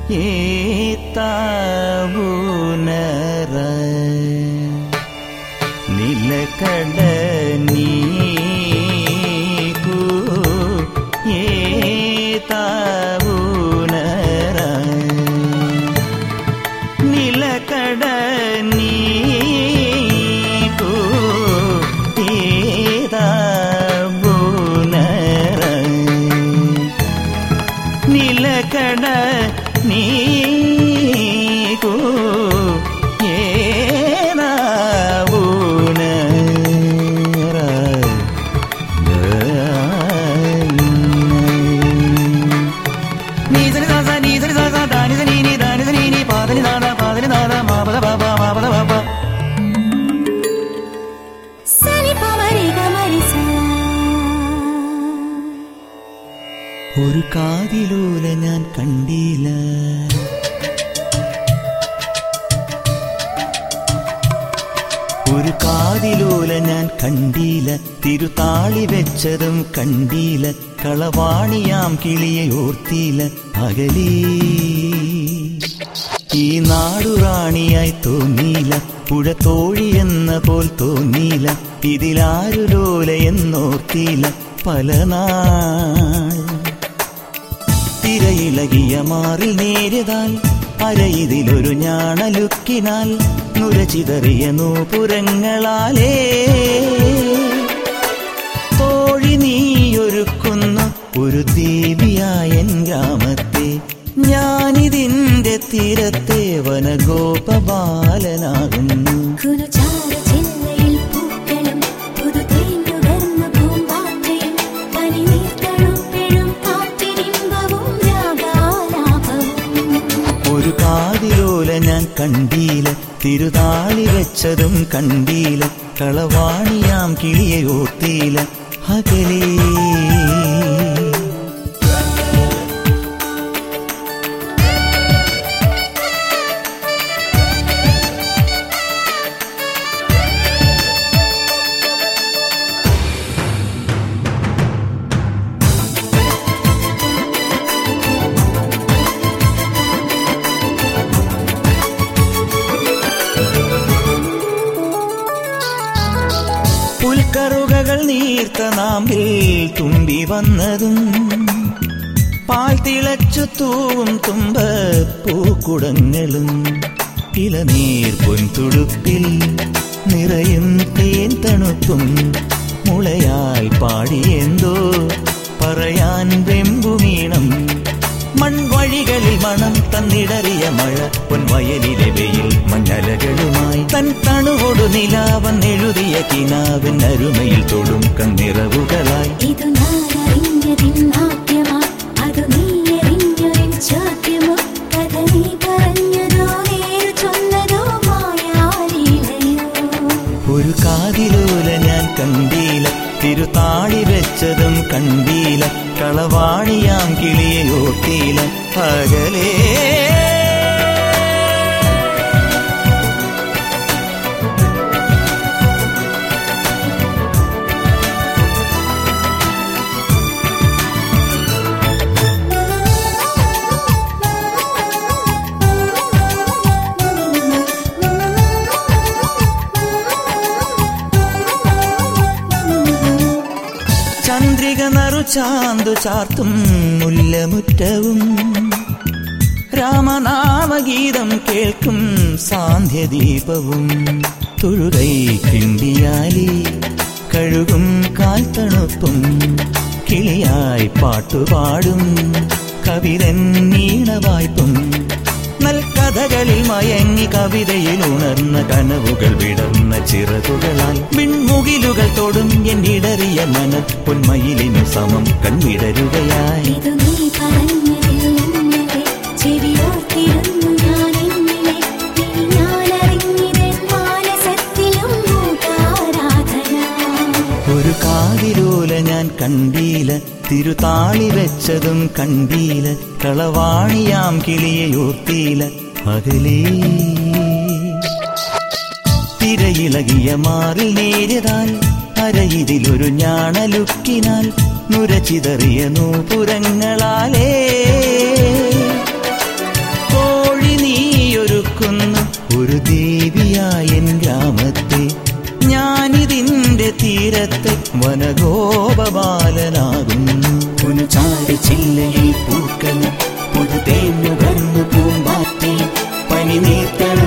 ഏത്താവൂനറ നിലക്കട നീക്കു ഏത്താവൂനറ നിലക്കട നീക്കു ഏതാവൂനറ నిలకడ నీకు ఏనావునరా నీసరి దాస నీసరి దాస దానిస నీని దానిస నీని పాదని దాద పాదని దాద మాపద బాబ మాపద బాబ సరి పమరి గమరి సా ഒരു കാതിലൂല ഞാൻ കണ്ടില്ല ഒരു കാതിലൂല ഞാൻ കണ്ടില്ല തിരുതാളി വെച്ചതും കണ്ടില്ല കളവാണിയാം കിളിയെ ഓർത്തില്ല പകലീ ഈ നാടുറാണിയായി തോന്നിയില്ല പുഴ തോഴി എന്ന പോൽ തോന്നിയില്ല ഇതിലാരു ലോല എന്നോർത്തിയില്ല പല നാൾ തിരയിളകിയ മാറിൽ നേരിതാൽ അരയിതിലൊരു ഞാണലുക്കിനാൽ നുരചിതറിയ നൂപുരങ്ങളാലേ തോഴി നീയൊരുക്കുന്ന ഒരു ദേവിയായൻ ഗ്രാമത്തെ ഞാനിതിന്റെ തീരത്തെ വനഗോപബാലനാകുന്നു കുനുചാര ചില്ലയിൽ പൂക്കളും പുതുതേനുകർന്ന പൂമ്പാറ്റയും പനിനീർത്തണുപ്പിഴും കാറ്റിനിമ്പവും രാഗാലാപവും ഒരു കാതിലോല ഞാൻ കണ്ടീല തിരുതാളി വെച്ചതും കണ്ടീല കളവാണിയാം കിളിയെ ഓർത്തീല അകലേ പുൽക്കറുകകൾ നീർത്ത നാമ്പിൽ തുമ്പി വന്നതും പാൽ തിളച്ചു തൂവും തുമ്പ പൂക്കുടങ്ങളും ഇളനീർ പൊൻതുടുപ്പിൽ നിറയും തേൻ തണുപ്പും മുളയാൽ പാടിയെന്തോ പറയാൻ വെമ്പുമീണം മൺവഴികളിൽ മണം തന്നിടറിയ മഴ പൊൻവയലിലെ വെയിൽ മഞ്ഞലകളുമായി തൻ തണുവൊടു നിലാവൻ എഴുതിയ കിനാവിൻ അരുമയിൽ തൊടും കണ്ണിറവുകളായി ഇതു ഞാനറിഞ്ഞതിൻ നാട്യമാ അതു നീ എറിഞ്ഞൊരിൻ ചോദ്യമോ കഥ നീ പറഞ്ഞതോ നേരു ചൊന്നതോ മായാലീലയോ ഒരു കാതിലൂല ഞാൻ കണ്ടീല തിരുതാളി വെച്ചതും കണ്ടീല കളവാണിയാം കിളിയെ ഓർത്തീല പകലേ ചന്ദ്രിക നറു ചാന്തു ചാർത്തും മുല്ലമുറ്റവും രാമനാമഗീതം കേൾക്കും സാന്ധ്യദീപവും തൊഴുകൈ കിണ്ടിയാലി കഴുകും കാൽത്തണുപ്പും കിളിയായി പാട്ടുപാടും കവിതൻ നീണവായ്പും നൽകഥകളിൽ മയങ്ങി കവിതയിൽ ഉണർന്ന കനവുകൾ വിടർന്ന ചിറകുകളാൽ വിൺമുകിലുകൾ തൊടും എന്നിടറിയ മന പൊന്മയിലിനു സമം കൺവിടരുകയായി ഇതു നീ പറഞ്ഞതിൽ ഇന്നലെ ചെവിയോർത്തിരുന്നു ഞാൻ ഇന്നലെ നീ ഞാനറിഞ്ഞിതൻ മാനസത്തിലും മൂകാരാധന ഒരു കാതിരോല ഞാൻ കണ്ടീല തിരുതാളി വെച്ചതും കണ്ടീല കളവാണിയാം കിളിയെ ഓർത്തീല അകലേ തിരയിളകിയ മാറിൽ നേരിതാൽ അരയിതിലൊരു ഞാണലുക്കിനാൽ നുരചിതറിയ നൂപുരങ്ങളാലേ വനഗോപബാലനാകുന്നു പുനചാരി ചില്ലയിൽ പൂക്കളും പുതുതേൻ നുകർന്നു പൂമ്പാറ്റയും പനിനീർത്തണ